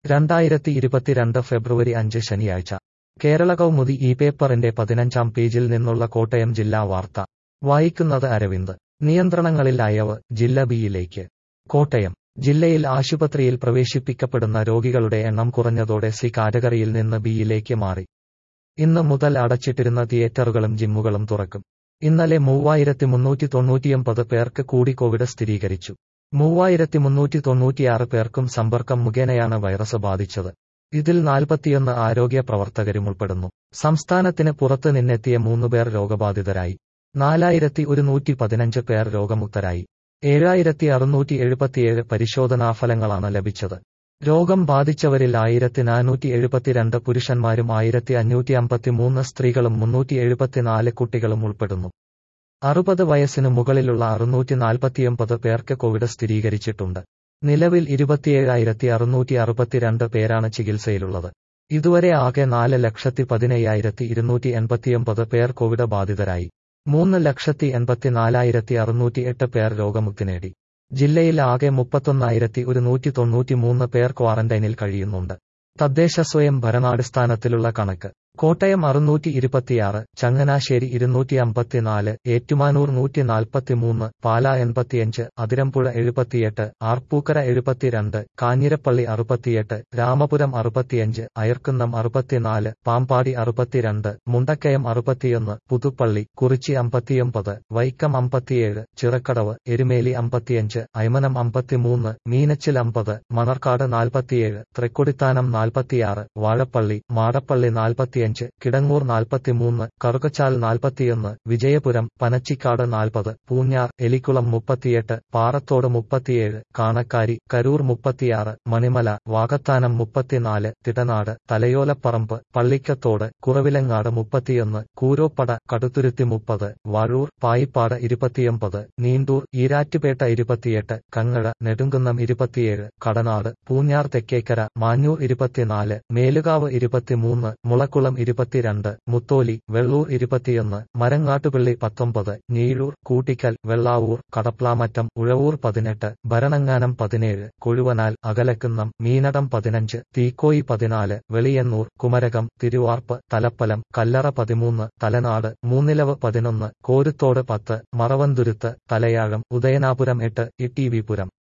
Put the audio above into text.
രണ്ടായിരത്തി ഇരുപത്തിരണ്ട് ഫെബ്രുവരി അഞ്ച് ശനിയാഴ്ച കേരള കൗമുദി ഈ പേപ്പറിന്റെ പതിനഞ്ചാം പേജിൽ നിന്നുള്ള കോട്ടയം ജില്ലാ വാർത്ത വായിക്കുന്നത് അരവിന്ദ് നിയന്ത്രണങ്ങളിൽ അയവ് ജില്ല ബിയിലേക്ക് കോട്ടയം ജില്ലയിൽ ആശുപത്രിയിൽ പ്രവേശിപ്പിക്കപ്പെടുന്ന രോഗികളുടെ എണ്ണം കുറഞ്ഞതോടെ സി കാറ്റഗറിയിൽ നിന്ന് ബിയിലേക്ക് മാറി ഇന്ന് മുതൽ അടച്ചിട്ടിരുന്ന തിയേറ്ററുകളും ജിമ്മുകളും തുറക്കും ഇന്നലെ മൂവായിരത്തി മുന്നൂറ്റി തൊണ്ണൂറ്റിയൊമ്പത് പേർക്ക് കൂടി കോവിഡ് സ്ഥിരീകരിച്ചു മൂവായിരത്തി മുന്നൂറ്റി തൊണ്ണൂറ്റിയാറ് പേർക്കും സമ്പർക്കം മുഖേനയാണ് വൈറസ് ബാധിച്ചത് ഇതിൽ നാൽപ്പത്തിയൊന്ന് ആരോഗ്യ പ്രവർത്തകരും ഉൾപ്പെടുന്നു സംസ്ഥാനത്തിന് പുറത്ത് നിന്നെത്തിയ മൂന്നുപേർ രോഗബാധിതരായി നാലായിരത്തി ഒരുന്നൂറ്റി പതിനഞ്ച് പേർ രോഗമുക്തരായി ഏഴായിരത്തി അറുന്നൂറ്റി എഴുപത്തിയേഴ് പരിശോധനാഫലങ്ങളാണ് ലഭിച്ചത് രോഗം ബാധിച്ചവരിൽ ആയിരത്തി നാനൂറ്റി എഴുപത്തിരണ്ട് പുരുഷന്മാരും ആയിരത്തി അഞ്ഞൂറ്റി അമ്പത്തിമൂന്ന് സ്ത്രീകളും മുന്നൂറ്റി എഴുപത്തിനാല് കുട്ടികളും ഉൾപ്പെടുന്നു അറുപത് വയസ്സിന് മുകളിലുള്ള അറുന്നൂറ്റി നാൽപ്പത്തിയൊമ്പത് പേർക്ക് കോവിഡ് സ്ഥിരീകരിച്ചിട്ടുണ്ട് നിലവിൽ ഇരുപത്തിയേഴായിരത്തി അറുന്നൂറ്റി അറുപത്തിരണ്ട് പേരാണ് ചികിത്സയിലുള്ളത് ഇതുവരെ ആകെ നാല് ലക്ഷത്തി പതിനയ്യായിരത്തി ഇരുന്നൂറ്റി എൺപത്തിയൊമ്പത് പേർ കോവിഡ് ബാധിതരായി മൂന്ന് ലക്ഷത്തി എൺപത്തിനാലായിരത്തി അറുന്നൂറ്റി എട്ട് പേർ രോഗമുക്തി നേടി ജില്ലയിൽ ആകെ മുപ്പത്തൊന്നായിരത്തി ഒരുന്നൂറ്റി തൊണ്ണൂറ്റിമൂന്ന് പേർ ക്വാറന്റൈനിൽ കഴിയുന്നുണ്ട് തദ്ദേശ സ്വയം ഭരണാടിസ്ഥാനത്തിലുള്ള കണക്ക് കോട്ടയം അറുന്നൂറ്റി ഇരുപത്തിയാറ് ചങ്ങനാശ്ശേരി ഇരുന്നൂറ്റി അമ്പത്തിനാല് ഏറ്റുമാനൂർ നൂറ്റി നാൽപ്പത്തിമൂന്ന് പാല എൺപത്തിയഞ്ച് അതിരമ്പുഴ എഴുപത്തിയെട്ട് ആർപ്പൂക്കര എഴുപത്തിരണ്ട് കാഞ്ഞിരപ്പള്ളി അറുപത്തിയെട്ട് രാമപുരം അറുപത്തിയഞ്ച് അയർക്കുന്നം അറുപത്തിനാല് പാമ്പാടി അറുപത്തിരണ്ട് മുണ്ടക്കയം അറുപത്തിയൊന്ന് പുതുപ്പള്ളി കുറിച്ചി അമ്പത്തിയൊമ്പത് വൈക്കം അമ്പത്തിയേഴ് ചിറക്കടവ് എരുമേലി അമ്പത്തിയഞ്ച് അയമനം അമ്പത്തിമൂന്ന് മീനച്ചിൽ അമ്പത് മണർക്കാട് നാൽപ്പത്തിയേഴ് തൃക്കൊടിത്താനം നാൽപ്പത്തിയാറ് വാഴപ്പള്ളി മാടപ്പള്ളി നാൽപ്പത്തിയഞ്ച് കിടങ്ങൂർ നാൽപ്പത്തിമൂന്ന് കറുകച്ചാൽ നാൽപ്പത്തിയൊന്ന് വിജയപുരം പനച്ചിക്കാട് നാൽപ്പത് പൂഞ്ഞാർ എലിക്കുളം മുപ്പത്തിയെട്ട് പാറത്തോട് മുപ്പത്തിയേഴ് കാണക്കാരി കരൂർ മുപ്പത്തിയാറ് മണിമല വാകത്താനം മുപ്പത്തിനാല് തിടനാട് തലയോലപ്പറമ്പ് പള്ളിക്കത്തോട് കുറവിലങ്ങാട് മുപ്പത്തിയൊന്ന് കൂരോപ്പട കടുത്തുരുത്തി മുപ്പത് വാഴൂർ പായിപ്പാട് ഇരുപത്തിയൊമ്പത് നീണ്ടൂർ ഈരാറ്റുപേട്ട ഇരുപത്തിയെട്ട് കങ്ങഴ നെടുങ്കുന്നം ഇരുപത്തിയേഴ് കടനാട് പൂഞ്ഞാർ തെക്കേക്കര മാഞ്ഞൂർ ഇരുപത്തിനാല് മേലുകാവ് ഇരുപത്തിമൂന്ന് മുളക്കുളം ഇരുപത്തിരണ്ട് മുത്തോലി വെള്ളൂർ ഇരുപത്തിയൊന്ന് മരങ്ങാട്ടുപള്ളി പത്തൊമ്പത് ഞീഴൂർ കൂട്ടിക്കൽ വെള്ളാവൂർ കടപ്ലാമറ്റം ഉഴവൂർ പതിനെട്ട് ഭരണങ്ങാനം പതിനേഴ് കൊഴുവനാൽ അകലക്കുന്നം മീനടം പതിനഞ്ച് തീക്കോയി പതിനാല് വെളിയന്നൂർ കുമരകം തിരുവാർപ്പ് തലപ്പലം കല്ലറ പതിമൂന്ന് തലനാട് മൂന്നിലവ് പതിനൊന്ന് കോരുത്തോട് പത്ത് മറവന്തുരുത്ത് തലയാഴം ഉദയനാപുരം എട്ട് ഇടിവിപുരം